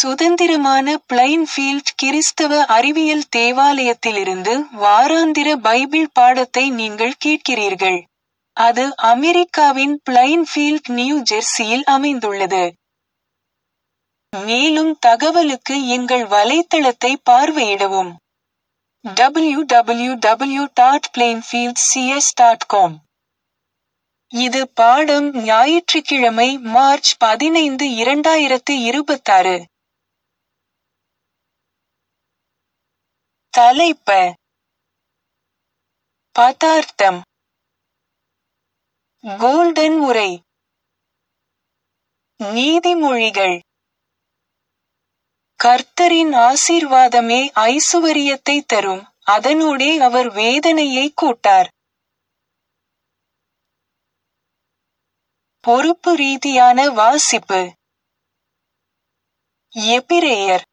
சுதந்திரமான பிளைன்ஃபீல்ட் கிறிஸ்தவ அறிவியல் தேவாலயத்திலிருந்து வாராந்திர பைபிள் பாடத்தை நீங்கள் கேட்கிறீர்கள். அது அமெரிக்காவின் பிளைன்ஃபீல்ட் நியூ ஜெர்சியில் அமைந்துள்ளது. மேலும் தகவலுக்கு எங்கள் வலைத்தளத்தை பார்வையிடவும். www.plainfieldcs.com இது பாடம் ஞாயிற்றுக்கிழமை மார்ச் பதினைந்து இரண்டாயிரத்து இருபத்தாறு. தலைப்ப பதார்த்தம் கோல்டன் உரை நீதிமொழிகள் கர்த்தரின் ஆசீர்வாதமே ஐசுவரியத்தை தரும் அதனூடே அவர் வேதனையை கூட்டார். பொறுப்பு ரீதியான வாசிப்பு எபிரேயர்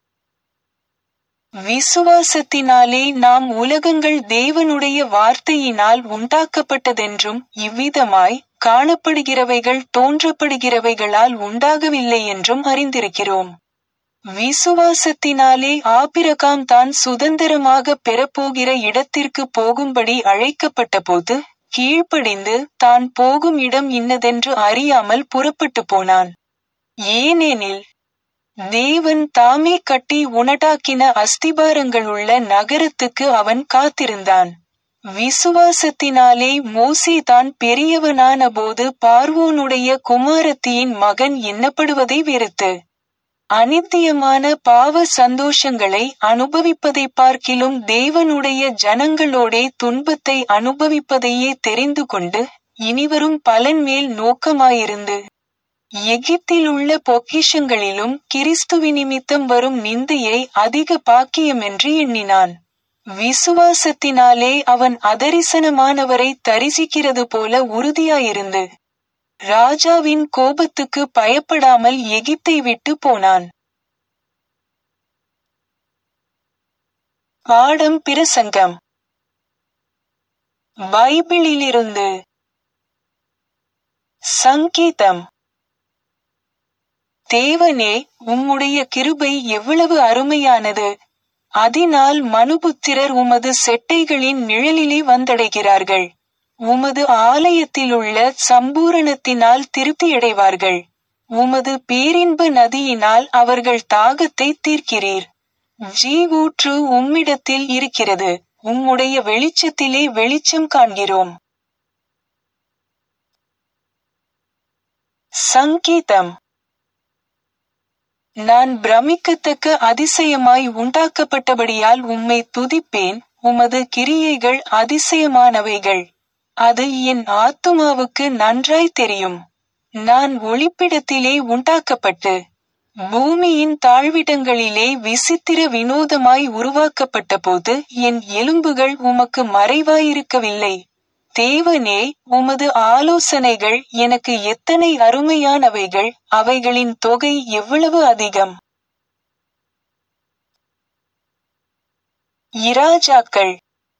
விசுவாசத்தினாலே நாம் உலகங்கள் தேவனுடைய வார்த்தையினால் உண்டாக்கப்பட்டதென்றும் இவ்விதமாய் காணப்படுகிறவைகள் தோன்றப்படுகிறவைகளால் உண்டாகவில்லை என்றும் அறிந்திருக்கிறோம். விசுவாசத்தினாலே ஆபிரகாம் தான் சுதந்திரமாக பெறப்போகிற இடத்திற்கு போகும்படி அழைக்கப்பட்டபோது கீழ்ப்படிந்து தான் போகும் இடம் இன்னதென்று அறியாமல் புறப்பட்டு போனான். ஏனெனில் தேவன் தாமே கட்டி உணடாக்கின அஸ்திபாரங்களுள்ள நகரத்துக்கு அவன் காத்திருந்தான். விசுவாசத்தினாலே மோசே தான் பெரியவனான போது பார்வோனுடைய குமாரத்தியின் மகன் எண்ணப்படுவதை வெறுத்து அநித்தியமான பாவ சந்தோஷங்களை அனுபவிப்பதைப் பார்க்கிலும் தேவனுடைய ஜனங்களோடே துன்பத்தை அனுபவிப்பதையே தெரிந்து கொண்டு இனிவரும் பலன் மேல் நோக்கமாயிருந்து எகிப்திலுள்ள பொக்கிஷங்களிலும் கிறிஸ்துவினிமித்தம் வரும் நிந்தையை அதிக பாக்கியமென்று எண்ணினான். விசுவாசத்தினாலே அவன் அதரிசனமானவரை தரிசிக்கிறது போல உறுதியாயிருந்து ராஜாவின் கோபத்துக்கு பயப்படாமல் எகிப்தை விட்டு போனான். பாடம் பிரசங்கம் பைபிளிலிருந்து சங்கீதம் தேவனே உம்முடைய கிருபை எவ்வளவு அருமையானது அதனால் மனுபுத்திரர் உமது செட்டைகளின் நிழலிலே வந்தடைகிறார்கள் உமது ஆலயத்திலுள்ள சம்பூரணத்தினால் திருப்தியடைவார்கள் உமது பேரின்ப நதியினால் அவர்கள் தாகத்தை தீர்க்கிறீர் ஜீவூற்று உம்மிடத்தில் இருக்கிறது உம்முடைய வெளிச்சத்திலே வெளிச்சம் காண்கிறோம் சங்கீதம் நான் பிரமிக்கத்தக்க அதிசயமாய் உண்டாக்கப்பட்டபடியால் உம்மை துதிப்பேன் உமது கிரியைகள் அதிசயமானவைகள் அது என் ஆத்துமாவுக்கு நன்றாய் தெரியும் நான் ஒளிப்பிடத்திலே உண்டாக்கப்பட்டு பூமியின் தாழ்விடங்களிலே விசித்திர வினோதமாய் உருவாக்கப்பட்டபோது என் எலும்புகள் உமக்கு மறைவாயிருக்கவில்லை தேவனே உமது ஆலோசனைகள் எனக்கு எத்தனை அருமையானவைகள் அவைகளின் தொகை எவ்வளவு அதிகம் இராஜாக்கள்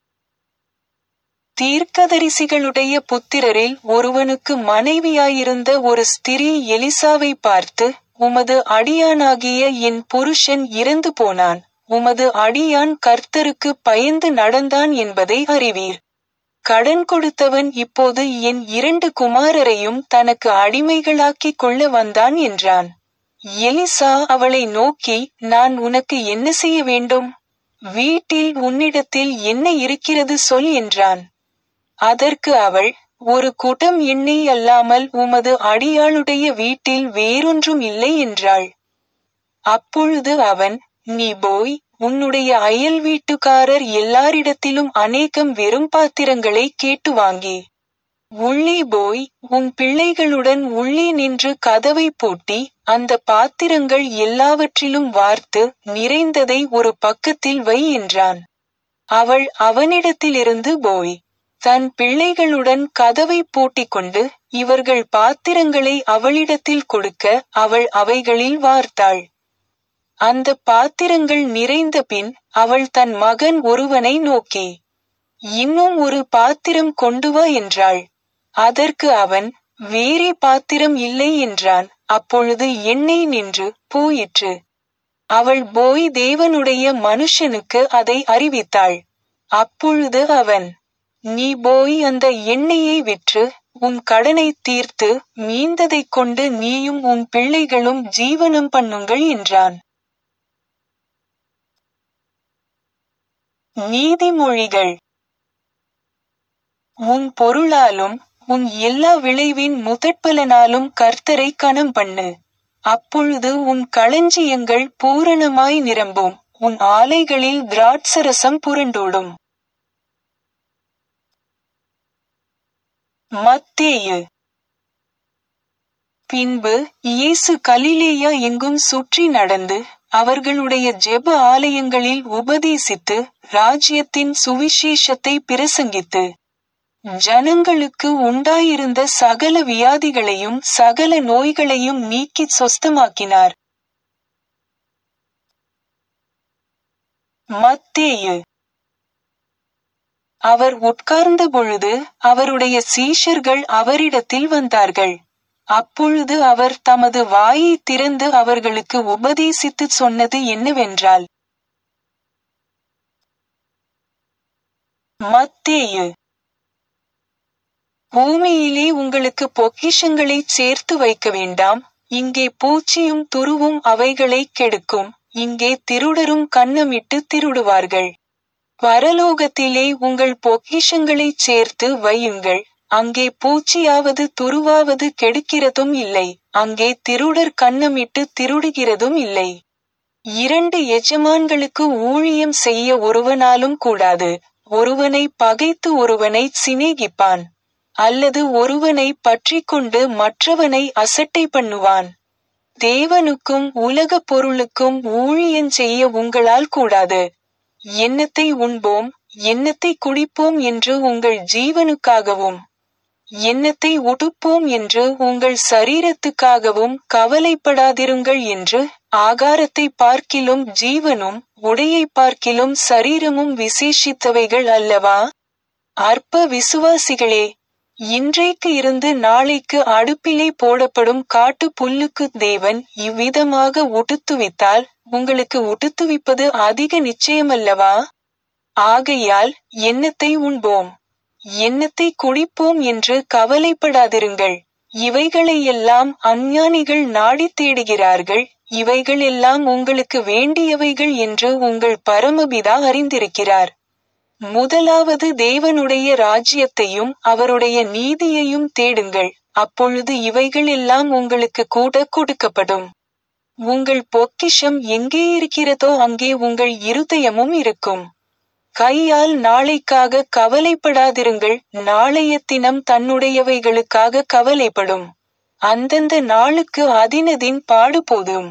தீர்க்கதரிசிகளுடைய புத்திரரில் ஒருவனுக்கு மனைவியாயிருந்த ஒரு ஸ்திரீ எலிசாவை பார்த்து உமது அடியானாகிய என் புருஷன் இறந்து போனான் உமது அடியான் கர்த்தருக்கு பயந்து நடந்தான் என்பதை அறிவீர் கடன் கொடுத்தவன் இப்போது என் இரண்டு குமாரரையும் தனக்கு அடிமைகளாக்கிக் கொள்ள வந்தான் என்றான் எலிசா அவளை நோக்கி நான் உனக்கு என்ன செய்ய வேண்டும் வீட்டில் உன்னிடத்தில் என்ன இருக்கிறது சொல் என்றான் அதற்கு அவள் ஒரு குடம் எண்ணெய் அல்லாமல் உமது அடியாளுடைய வீட்டில் வேறொன்றும் இல்லை என்றாள் அப்பொழுது அவன் நீ போய் உன்னுடைய அயல் வீட்டுக்காரர் எல்லாரிடத்திலும் அநேகம் வெறும் பாத்திரங்களை கேட்டு வாங்கி உள்ளே போய் உன் பிள்ளைகளுடன் உள்ளே நின்று கதவை பூட்டி அந்த பாத்திரங்கள் எல்லாவற்றிலும் வார்த்து நிறைந்ததை ஒரு பக்கத்தில் வை என்றான் அவள் அவனிடத்திலிருந்து போய் தன் பிள்ளைகளுடன் கதவை பூட்டிக் கொண்டு இவர்கள் பாத்திரங்களை அவளிடத்தில் கொடுக்க அவள் அவைகளில் வார்த்தாள் அந்த பாத்திரங்கள் நிறைந்த பின் அவள் தன் மகன் ஒருவனை நோக்கி இன்னும் ஒரு பாத்திரம் கொண்டு வா என்றாள் அதற்கு அவன் வேறே பாத்திரம் இல்லை என்றான் அப்பொழுது எண்ணெய் நின்று போயிற்று அவள் போய் தேவனுடைய மனுஷனுக்கு அதை அறிவித்தாள் அப்பொழுது அவன் நீ போய் அந்த எண்ணெயை விற்று உன் கடனை தீர்த்து மீந்ததைக் கொண்டு நீயும் உன் பிள்ளைகளும் ஜீவனம் பண்ணுங்கள் என்றான் நீதிமொழிகள் உன் பொருளாலும் உன் எல்லா விளைவின் முதற்பலனாலும் கர்த்தரை கணம் பண்ணு அப்பொழுது உன் களஞ்சியங்கள் பூரணமாய் நிரம்பும் உன் ஆலைகளில் திராட்சரசம் புரண்டோடும் மத்தேயு பின்பு இயேசு கலிலேயா எங்கும் சுற்றி நடந்து அவர்களுடைய ஜெப ஆலயங்களில் உபதேசித்து ராஜ்யத்தின் சுவிசேஷத்தை பிரசங்கித்து ஜனங்களுக்கு உண்டாயிருந்த சகல வியாதிகளையும் சகல நோய்களையும் நீக்கி சொஸ்தமாக்கினார் மத்தேயு அவர் உட்கார்ந்த பொழுது அவருடைய சீஷர்கள் அவரிடத்தில் வந்தார்கள் அப்பொழுது அவர் தமது வாயை திறந்து அவர்களுக்கு உபதேசித்துச் சொன்னது என்னவென்றால் மத்தேயு பூமியிலே உங்களுக்கு பொக்கிஷங்களைச் சேர்த்து வைக்க வேண்டாம் இங்கே பூச்சியும் துருவும் அவைகளை கெடுக்கும் இங்கே திருடரும் கன்னமிட்டு திருடுவார்கள் பரலோகத்திலே உங்கள் பொக்கிஷங்களைச் சேர்த்து வையுங்கள் அங்கே பூச்சியாவது துருவாவது கெடுக்கிறதும் இல்லை அங்கே திருடர் கன்னமிட்டு திருடுகிறதும் இல்லை இரண்டு எஜமான்களுக்கு ஊழியம் செய்ய ஒருவனாலும் கூடாது ஒருவனை பகைத்து ஒருவனை சிநேகிப்பான் அல்லது ஒருவனை பற்றிக்கொண்டு மற்றவனை அசட்டை பண்ணுவான் தேவனுக்கும் உலகப் பொருளுக்கும் ஊழியன் செய்ய உங்களால் கூடாது எண்ணத்தை உண்போம் எண்ணத்தை குடிப்போம் என்று உங்கள் ஜீவனுக்காகவும் எண்ணத்தை உடுப்போம் என்று உங்கள் சரீரத்துக்காகவும் கவலைப்படாதிருங்கள் என்று ஆகாரத்தை பார்க்கிலும் ஜீவனும் உடையை பார்க்கிலும் சரீரமும் விசேஷித்தவைகள் அல்லவா அற்ப விசுவாசிகளே இன்றைக்கு இருந்து நாளைக்கு அடுப்பிலே போடப்படும் காட்டு புல்லுக்கு தேவன் இவ்விதமாக உடுத்துவித்தால் உங்களுக்கு உடுத்துவிப்பது அதிக நிச்சயமல்லவா ஆகையால் எண்ணத்தை உண்போம் எண்ணத்தை குடிப்போம் என்று கவலைப்படாதிருங்கள் இவைகளையெல்லாம் அஞ்ஞானிகள் நாடித் தேடுகிறார்கள் இவைகள் எல்லாம் உங்களுக்கு வேண்டியவைகள் என்று உங்கள் பரமபிதா அறிந்திருக்கிறார் முதலாவது தேவனுடைய ராஜ்யத்தையும் அவருடைய நீதியையும் தேடுங்கள் அப்பொழுது இவைகள் எல்லாம் உங்களுக்கு கூட கொடுக்கப்படும் உங்கள் பொக்கிஷம் எங்கே இருக்கிறதோ அங்கே உங்கள் இருதயமும் இருக்கும் கையால் நாளைக்காக கவலைப்படாதிருங்கள் நாளைய தினம் தன்னுடையவைகளுக்காக கவலைப்படும் அந்தந்த நாளுக்கு அதினதின் பாடு போதும்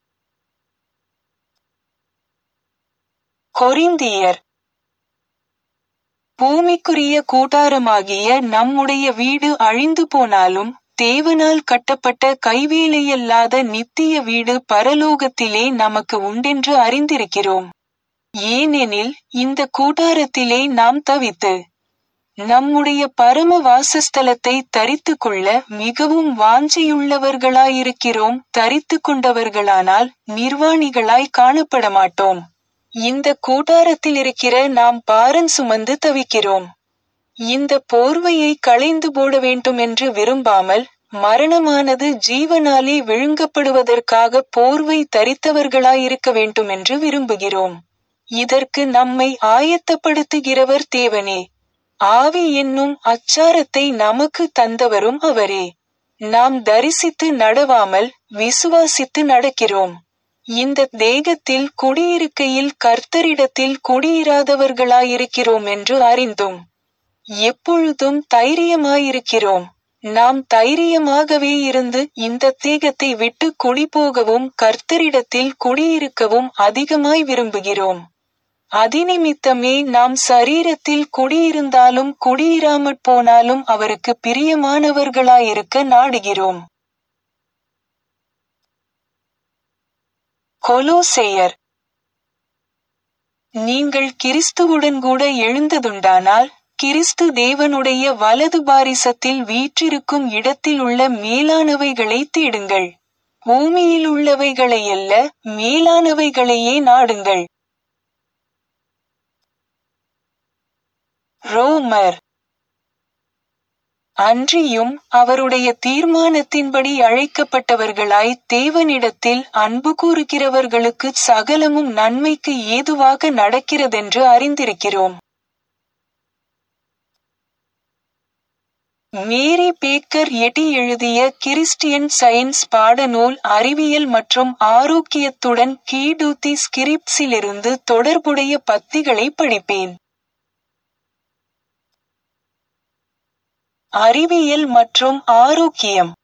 கொரிந்தியர் பூமிக்குரிய கூட்டாரமாகிய நம்முடைய வீடு அழிந்து போனாலும் தேவனால் கட்டப்பட்ட கைவேலையல்லாத நித்திய வீடு பரலோகத்திலே நமக்கு உண்டென்று அறிந்திருக்கிறோம் ஏனெனில் இந்த கூட்டாரத்திலே நாம் தவித்து நம்முடைய பரம வாசஸ்தலத்தை தரித்து கொள்ள மிகவும் வாஞ்சையுள்ளவர்களாயிருக்கிறோம் தரித்து கொண்டவர்களானால் நிர்வாணிகளாய் காணப்பட மாட்டோம் இந்த கூட்டாரத்தில் இருக்கிற நாம் பாரன் சுமந்து தவிக்கிறோம் இந்த போர்வையை களைந்து போட வேண்டும் என்று விரும்பாமல் மரணமானது ஜீவனாலே விழுங்கப்படுவதற்காக போர்வை தரித்தவர்களாயிருக்க வேண்டும் என்று விரும்புகிறோம் இதற்கு நம்மை ஆயத்தப்படுத்துகிறவர் தேவனே ஆவி என்னும் அச்சாரத்தை நமக்கு தந்தவரும் அவரே நாம் தரிசித்து நடவாமல் விசுவாசித்து நடக்கிறோம் இந்த தேகத்தில் குடியிருக்கையில் கர்த்தரிடத்தில் குடியிராதவர்களாயிருக்கிறோம் என்று அறிந்தும் எப்பொழுதும் தைரியமாயிருக்கிறோம் நாம் தைரியமாகவே இருந்து இந்த தேகத்தை விட்டு குடிபோகவும் கர்த்தரிடத்தில் குடியிருக்கவும் அதிகமாய் விரும்புகிறோம் அதிநிமித்தமே நாம் சரீரத்தில் குடியிருந்தாலும் குடியிராமற் போனாலும் அவருக்கு பிரியமானவர்களாயிருக்க நாடுகிறோம் கொலோசெயர் நீங்கள் கிறிஸ்துவுடன் கூட எழுந்ததுண்டானால் கிறிஸ்து தேவனுடைய வலது பாரிசத்தில் வீற்றிருக்கும் இடத்தில் உள்ள மேலானவைகளை தேடுங்கள் பூமியிலுள்ளவைகளையல்ல மேலானவைகளையே நாடுங்கள் ரோமர் அன்றியும் அவருடைய தீர்மானத்தின்படி அழைக்கப்பட்டவர்களாய் தேவனிடத்தில் அன்பு கூறுகிறவர்களுக்கு சகலமும் நன்மைக்கு ஏதுவாக நடக்கிறதென்று அறிந்திருக்கிறோம் மேரி பேக்கர் எட்டி எழுதிய கிறிஸ்டியன் சயின்ஸ் பாடநூல் அறிவியல் மற்றும் ஆரோக்கியத்துடன் கீடூத்தி ஸ்கிரிப்ட்ஸிலிருந்து தொடர்புடைய பத்திகளை படிப்பேன் அறிவியல் மற்றும் ஆரோக்கியம்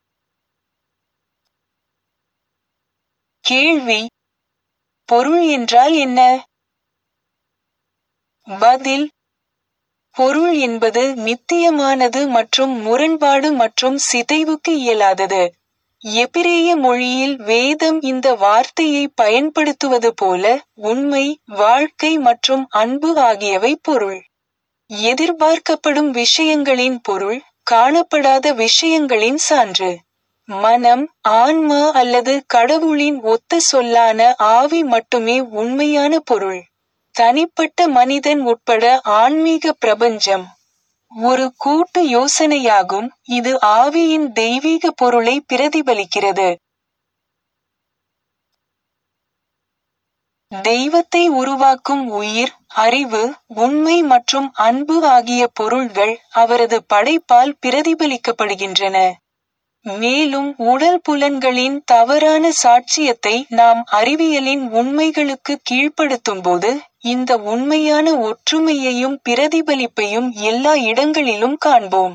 கேள்வி பொருள் என்றால் என்ன பதில் பொருள் என்பது நித்தியமானது மற்றும் முரண்பாடு மற்றும் சிதைவுக்கு இயலாதது எபிரேய மொழியில் வேதம் இந்த வார்த்தையை பயன்படுத்துவது போல உண்மை வாழ்க்கை மற்றும் அன்பு ஆகியவை பொருள் எதிர்பார்க்கப்படும் விஷயங்களின் பொருள் காணப்படாத விஷயங்களின் சான்று மனம் ஆன்மா அல்லது கடவுளின் ஒத்த சொல்லான ஆவி மட்டுமே உண்மையான பொருள் தனிப்பட்ட மனிதன் உட்பட ஆன்மீக பிரபஞ்சம் ஒரு கூட்டு யோசனையாகும் இது ஆவியின் தெய்வீக பொருளை பிரதிபலிக்கிறது தெய்வத்தை உருவாக்கும் உயிர் அறிவு உண்மை மற்றும் அன்பு ஆகிய பொருள்கள் அவரது படைப்பால் பிரதிபலிக்கப்படுகின்றன மேலும் உடல் புலன்களின் தவறான சாட்சியத்தை நாம் அறிவியலின் உண்மைகளுக்கு கீழ்ப்படுத்தும்போது இந்த உண்மையான ஒற்றுமையையும் பிரதிபலிப்பையும் எல்லா இடங்களிலும் காண்போம்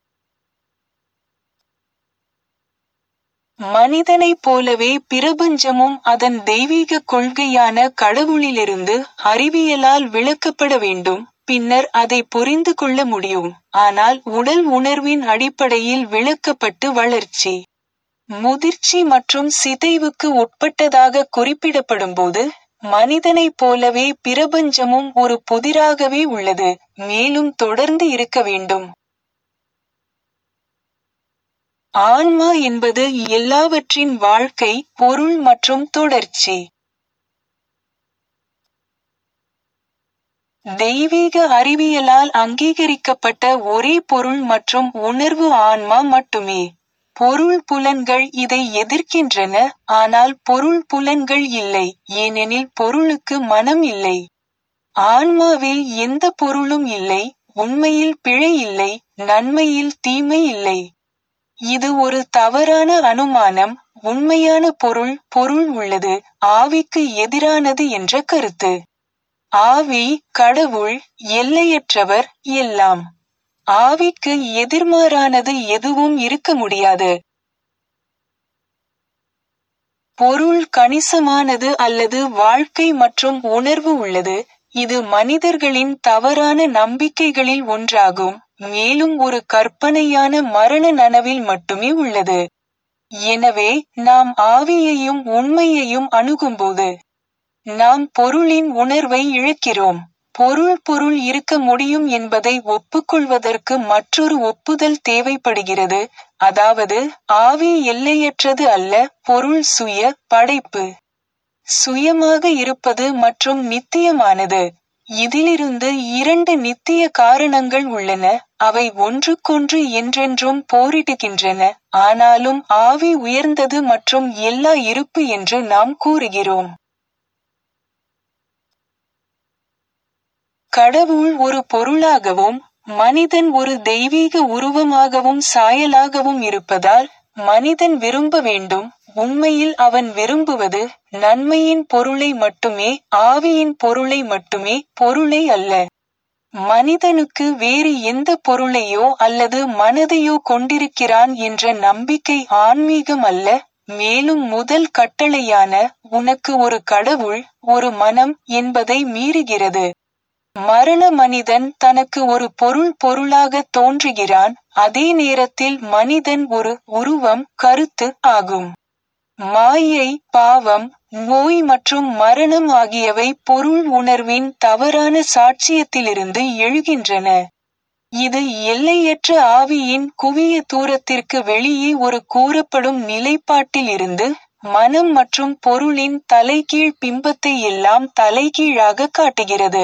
மனிதனைப் போலவே பிரபஞ்சமும் அதன் தெய்வீக கொள்கையான கடவுளிலிருந்து அறிவியலால் விளக்கப்பட வேண்டும் பின்னர் அதை புரிந்து கொள்ள முடியும் ஆனால் உடல் உணர்வின் அடிப்படையில் விளக்கப்பட்டு வளர்ச்சி முதிர்ச்சி மற்றும் சிதைவுக்கு உட்பட்டதாக குறிப்பிடப்படும்போது மனிதனைப் போலவே பிரபஞ்சமும் ஒரு புதிராகவே உள்ளது மேலும் தொடர்ந்து இருக்க வேண்டும் ஆன்மா என்பது எல்லாவற்றின் வாழ்க்கை பொருள் மற்றும் தொடர்ச்சி தெய்வீக அறிவியலால் அங்கீகரிக்கப்பட்ட ஒரே பொருள் மற்றும் உணர்வு ஆன்மா மட்டுமே பொருள் புலன்கள் இதை எதிர்க்கின்றன ஆனால் பொருள் புலன்கள் இல்லை ஏனெனில் பொருளுக்கு மனம் இல்லை ஆன்மாவில் எந்த பொருளும் இல்லை உண்மையில் பிழை இல்லை நன்மையில் தீமை இல்லை இது ஒரு தவறான அனுமானம் உண்மையான பொருள் பொருள் உள்ளது ஆவிக்கு எதிரானது என்ற கருத்து ஆவி கடவுள் எல்லையற்றவர் எல்லாம் ஆவிக்கு எதிர்மாறானது எதுவும் இருக்க முடியாது பொருள் கணிசமானது அல்லது வாழ்க்கை மற்றும் உணர்வு உள்ளது இது மனிதர்களின் தவறான நம்பிக்கைகளில் ஒன்றாகும் மேலும் ஒரு கற்பனையான மரண நனவில் மட்டுமே உள்ளது எனவே நாம் ஆவியையும் உண்மையையும் அணுகும்போது நாம் பொருளின் உணர்வை இழக்கிறோம் பொருள் பொருள் இருக்க முடியும் என்பதை ஒப்புக்கொள்வதற்கு மற்றொரு ஒப்புதல் தேவைப்படுகிறது அதாவது ஆவி எல்லையற்றது அல்ல பொருள் சுய படைப்பு சுயமாக இருப்பது மற்றும் நித்தியமானது இதிலிருந்து இரண்டு நித்திய காரணங்கள் உள்ளன அவை ஒன்றுக்கொன்று என்றென்றும் போரிடுகின்றன ஆனாலும் ஆவி உயர்ந்தது மற்றும் எல்லா இருப்பு என்று நாம் கூறுகிறோம் கடவுள் ஒரு பொருளாகவும் மனிதன் ஒரு தெய்வீக உருவமாகவும் சாயலாகவும் இருப்பதால் மனிதன் விரும்ப வேண்டும் உண்மையில் அவன் விரும்புவது நன்மையின் பொருளை மட்டுமே ஆவியின் பொருளை மட்டுமே பொருளை அல்ல மனிதனுக்கு வேறு எந்த பொருளையோ அல்லது மனதையோ கொண்டிருக்கிறான் என்ற நம்பிக்கை ஆன்மீகம் அல்ல மேலும் முதல் கட்டளையான உனக்கு ஒரு கடவுள் ஒரு மனம் என்பதை மீறுகிறது மரண மனிதன் தனக்கு ஒரு பொருள் பொருளாக தோன்றுகிறான் அதே நேரத்தில் மனிதன் ஒரு உருவம் கருத்து ஆகும் மாயை பாவம் நோய் மற்றும் மரணம் ஆகியவை பொருள் உணர்வின் தவறான சாட்சியத்திலிருந்து எழுகின்றன இது எல்லையற்ற ஆவியின் குவிய தூரத்திற்கு வெளியே ஒரு கூறப்படும் நிலைப்பாட்டில் இருந்து மனம் மற்றும் பொருளின் தலைகீழ் பிம்பத்தை எல்லாம் தலைகீழாக காட்டுகிறது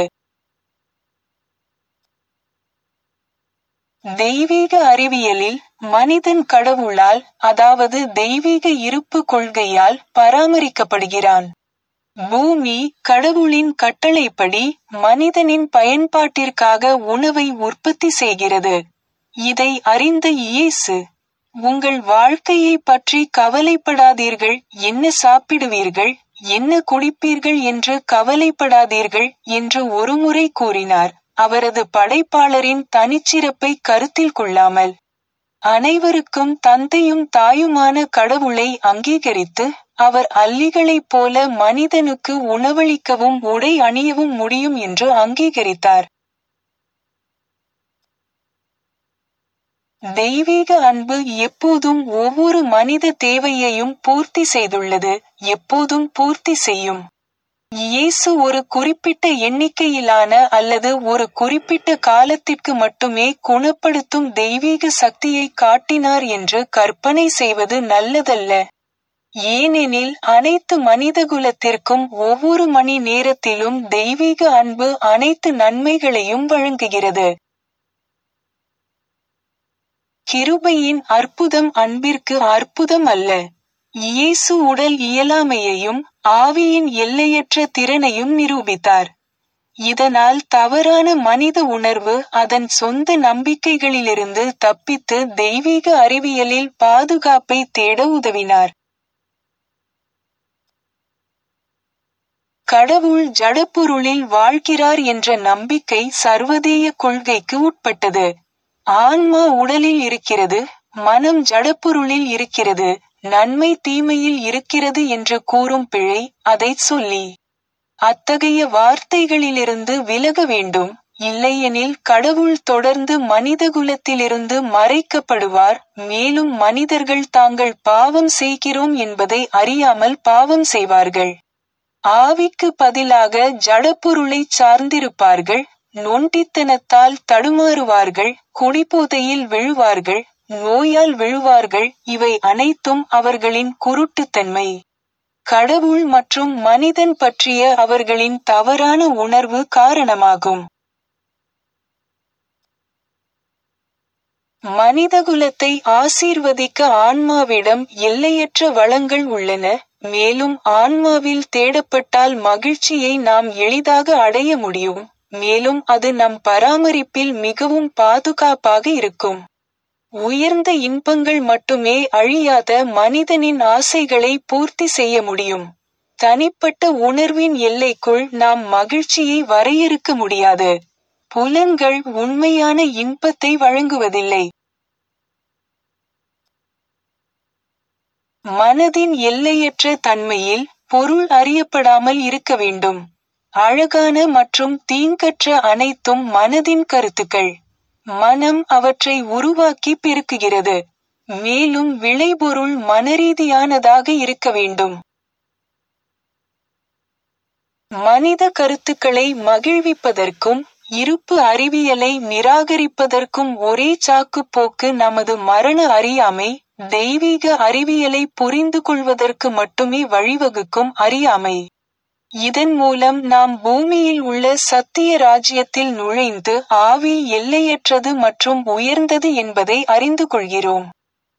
தெய்வீக அறிவியலில் மனிதன் கடவுளால் அதாவது தெய்வீக இருப்பு கொள்கையால் பராமரிக்கப்படுகிறான் பூமி கடவுளின் கட்டளைப்படி மனிதனின் பயன்பாட்டிற்காக உணவை உற்பத்தி செய்கிறது இதை அறிந்த இயேசு உங்கள் வாழ்க்கையை பற்றி கவலைப்படாதீர்கள் என்ன சாப்பிடுவீர்கள் என்ன குடிப்பீர்கள் என்று கவலைப்படாதீர்கள் என்று ஒருமுறை கூறினார் அவரது படைப்பாளரின் தனிச்சிறப்பை கருத்தில் கொள்ளாமல் அனைவருக்கும் தந்தையும் தாயுமான கடவுளை அங்கீகரித்து அவர் அல்லிகளைப் போல மனிதனுக்கு உணவளிக்கவும் உடை அணியவும் முடியும் என்று அங்கீகரித்தார் தெய்வீக அன்பு எப்போதும் ஒவ்வொரு மனித தேவையையும் பூர்த்தி செய்துள்ளது எப்போதும் பூர்த்தி செய்யும் இயேசு ஒரு குறிப்பிட்ட எண்ணிக்கையிலான அல்லது ஒரு குறிப்பிட்ட காலத்திற்கு மட்டுமே குணப்படுத்தும் தெய்வீக சக்தியை காட்டினார் என்று கற்பனை செய்வது நல்லதல்ல ஏனெனில் அனைத்து மனிதகுலத்திற்கும் ஒவ்வொரு மணி நேரத்திலும் தெய்வீக அன்பு அனைத்து நன்மைகளையும் வழங்குகிறது கிருபையின் அற்புதம் அன்பிற்கு அற்புதம் அல்ல இயேசு உடல் இயலாமையையும் ஆவியின் எல்லையற்ற திறனையும் நிரூபித்தார் இதனால் தவறான மனித உணர்வு அதன் சொந்த நம்பிக்கைகளிலிருந்து தப்பித்து தெய்வீக அறிவியலில் பாதுகாப்பை தேட உதவினார் கடவுள் ஜடப்பொருளில் வாழ்கிறார் என்ற நம்பிக்கை சர்வதேய கொள்கைக்கு உட்பட்டது ஆன்மா உடலில் இருக்கிறது மனம் ஜடப்பொருளில் இருக்கிறது நன்மை தீமையில் இருக்கிறது என்று கூறும் பிழை அதைச் சொல்லி அத்தகைய வார்த்தைகளிலிருந்து விலக வேண்டும் இல்லையெனில் கடவுள் தொடர்ந்து மனிதகுலத்திலிருந்து மறைக்கப்படுவார் மேலும் மனிதர்கள் தாங்கள் பாவம் செய்கிறோம் என்பதை அறியாமல் பாவம் செய்வார்கள் ஆவிக்கு பதிலாக ஜடப்பொருளை சார்ந்திருப்பார்கள் நொண்டித்தனத்தால் தடுமாறுவார்கள் குடிபோதையில் விழுவார்கள் நோயால் விழுவார்கள் இவை அனைத்தும் அவர்களின் குருட்டுத்தன்மை கடவுள் மற்றும் மனிதன் பற்றிய அவர்களின் தவறான உணர்வு காரணமாகும் மனிதகுலத்தை ஆசீர்வதிக்க ஆன்மாவிடம் எல்லையற்ற வளங்கள் உள்ளன மேலும் ஆன்மாவில் தேடப்பட்டால் மகிழ்ச்சியை நாம் எளிதாக அடைய முடியும் மேலும் அது நம் பராமரிப்பில் மிகவும் பாதுகாப்பாக இருக்கும் உயர்ந்த இன்பங்கள் மட்டுமே அழியாத மனிதனின் ஆசைகளை பூர்த்தி செய்ய முடியும் தனிப்பட்ட உணர்வின் எல்லைக்குள் நாம் மகிழ்ச்சியை வரையறுக்க முடியாது புலன்கள் உண்மையான இன்பத்தை வழங்குவதில்லை மனதின் எல்லையற்ற தன்மையில் பொருள் அறியப்படாமல் இருக்க வேண்டும் அழகான மற்றும் தீங்கற்ற அனைத்தும் மனதின் கருத்துக்கள் மனம் அவற்றை உருவாக்கி பெருக்குகிறது மேலும் விளைபொருள் மனரீதியானதாக இருக்க வேண்டும் மனித கருத்துக்களை மகிழ்விப்பதற்கும் இருப்பு அறிவியலை நிராகரிப்பதற்கும் ஒரே சாக்கு போக்கு நமது மரண அறியாமை தெய்வீக அறிவியலை புரிந்து கொள்வதற்கு மட்டுமே வழிவகுக்கும் அறியாமை இதன் மூலம் நாம் பூமியில் உள்ள சத்திய ராஜ்யத்தில் நுழைந்து ஆவி எல்லையற்றது மற்றும் உயர்ந்தது என்பதை அறிந்து கொள்கிறோம்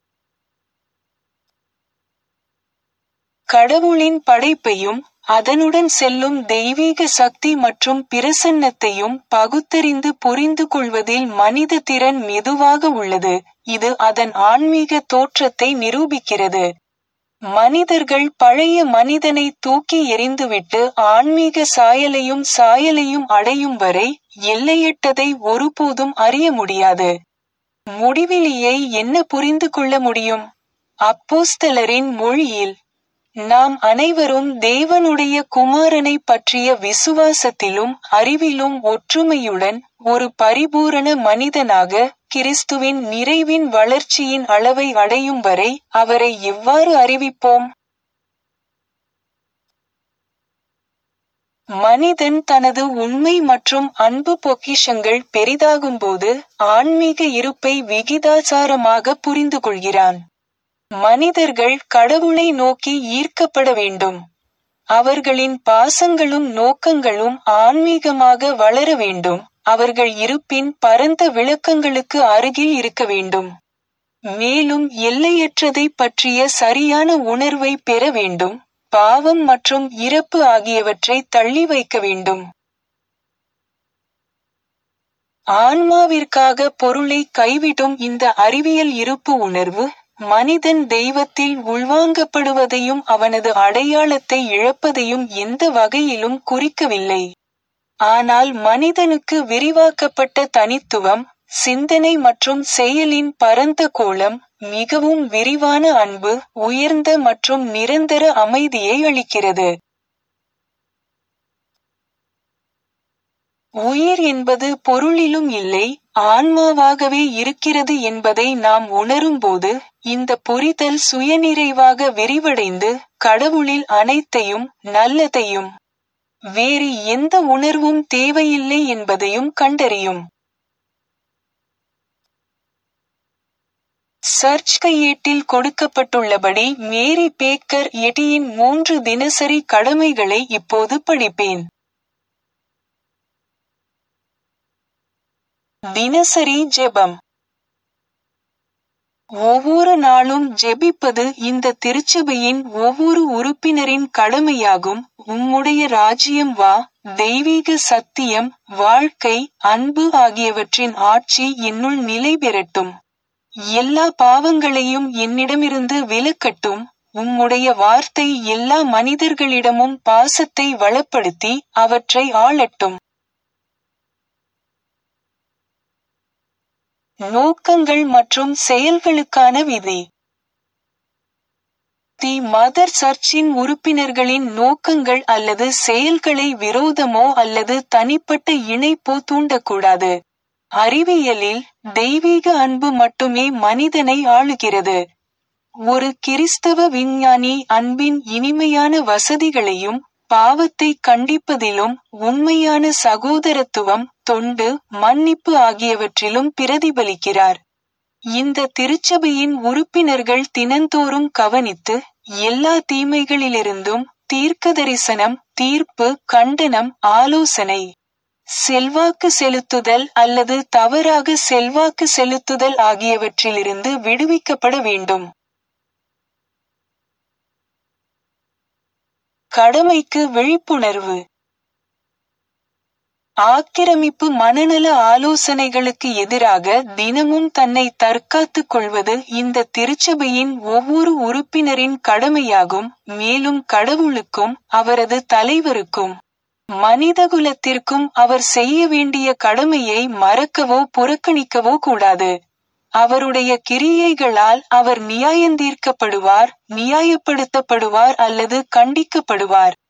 கடவுளின் படைப்பையும் அதனுடன் செல்லும் தெய்வீக சக்தி மற்றும் பிரசன்னத்தையும் பகுத்தறிந்து புரிந்து கொள்வதில் மனித திறன் மெதுவாக உள்ளது இது அதன் ஆன்மீக தோற்றத்தை நிரூபிக்கிறது மனிதர்கள் பழைய மனிதனை தூக்கி எறிந்துவிட்டு ஆன்மீக சாயலையும் சாயலையும் அடையும் வரை எல்லையட்டதை ஒருபோதும் அறிய முடியாது முடிவிலியை என்ன புரிந்து கொள்ள முடியும் அப்போஸ்தலரின் மொழியில் நாம் அனைவரும் தேவனுடைய குமாரனை பற்றிய விசுவாசத்திலும் அறிவிலும் ஒற்றுமையுடன் ஒரு பரிபூரண மனிதனாக கிறிஸ்துவின் நிறைவின் வளர்ச்சியின் அளவை அடையும் வரை அவரை எவ்வாறு அறிவிப்போம் மனிதன் தனது உண்மை மற்றும் அன்பு பொக்கிஷங்கள் பெரிதாகும்போது ஆன்மீக இருப்பை விகிதாசாரமாக புரிந்து கொள்கிறான் மனிதர்கள் கடவுளை நோக்கி ஈர்க்கப்பட வேண்டும் அவர்களின் பாசங்களும் நோக்கங்களும் ஆன்மீகமாக வளர வேண்டும் அவர்கள் இருப்பின் பரந்த விளக்கங்களுக்கு அருகில் இருக்க வேண்டும் மேலும் எல்லையற்றதை பற்றிய சரியான உணர்வை பெற வேண்டும் பாவம் மற்றும் இறப்பு ஆகியவற்றை தள்ளி வைக்க வேண்டும் ஆன்மாவிற்காக பொருளை கைவிடும் இந்த அறிவியல் இருப்பு உணர்வு மனிதன் தெய்வத்தில் உள்வாங்கப்படுவதையும் அவனது அடையாளத்தை இழப்பதையும் எந்த வகையிலும் குறிக்கவில்லை ஆனால் மனிதனுக்கு விரிவாக்கப்பட்ட தனித்துவம் சிந்தனை மற்றும் செயலின் பரந்த கோளம் மிகவும் விரிவான அன்பு உயர்ந்த மற்றும் நிரந்தர அமைதியை அளிக்கிறது உயிர் என்பது பொருளிலும் இல்லை ஆன்மாவாகவே இருக்கிறது என்பதை நாம் உணரும்போது இந்த புரிதல் சுயநிறைவாக விரிவடைந்து கடவுளில் அனைத்தையும் நல்லதையும் வேறு எந்த உணர்வும் தேவையில்லை என்பதையும் கண்டறியும் சர்ச் கையேட்டில் கொடுக்கப்பட்டுள்ளபடி மேரி பேக்கர் எட்டியின் மூன்று தினசரி கடமைகளை இப்போது படிப்பேன் தினசரி ஜெபம் ஒவ்வொரு நாளும் ஜெபிப்பது இந்த திருச்சபையின் ஒவ்வொரு உறுப்பினரின் கடமையாகும் உம்முடைய ராஜ்யம் வா தெய்வீக சத்தியம் வாழ்க்கை அன்பு ஆகியவற்றின் ஆட்சி என்னுள் நிலை பெறட்டும் எல்லா பாவங்களையும் என்னிடமிருந்து விலக்கட்டும் உம்முடைய வார்த்தை எல்லா மனிதர்களிடமும் பாசத்தை வளப்படுத்தி அவற்றை ஆளட்டும் நோக்கங்கள் மற்றும் செயல்களுக்கான விதி தி மதர் சர்ச்சின் உறுப்பினர்களின் நோக்கங்கள் அல்லது செயல்களை விரோதமோ அல்லது தனிப்பட்ட இணைப்போ தூண்டக்கூடாது அறிவியலில் தெய்வீக அன்பு மட்டுமே மனிதனை ஆளுகிறது ஒரு கிறிஸ்தவ விஞ்ஞானி அன்பின் இனிமையான வசதிகளையும் பாவத்தை கண்டிப்பதிலும் உண்மையான சகோதரத்துவம் தொண்டு மன்னிப்பு ஆகியவற்றிலும் பிரதிபலிக்கிறார் இந்த திருச்சபையின் உறுப்பினர்கள் தினந்தோறும் கவனித்து எல்லா தீமைகளிலிருந்தும் தீர்க்க தரிசனம் தீர்ப்பு கண்டனம் ஆலோசனை செல்வாக்கு செலுத்துதல் அல்லது தவறாக செல்வாக்கு செலுத்துதல் ஆகியவற்றிலிருந்து விடுவிக்கப்பட வேண்டும் கடமைக்கு விழிப்புணர்வு ஆக்கிரமிப்பு மனநல ஆலோசனைகளுக்கு எதிராக தினமும் தன்னை தற்காத்துக் கொள்வது இந்த திருச்சபையின் ஒவ்வொரு உறுப்பினரின் கடமையாகும் மேலும் கடவுளுக்கும் அவரது தலைவருக்கும் மனிதகுலத்திற்கும் அவர் செய்ய வேண்டிய கடமையை மறக்கவோ புறக்கணிக்கவோ கூடாது அவருடைய கிரியைகளால் அவர் நியாயந்தீர்க்கப்படுவார் நியாயப்படுத்தப்படுவார் அல்லது கண்டிக்கப்படுவார்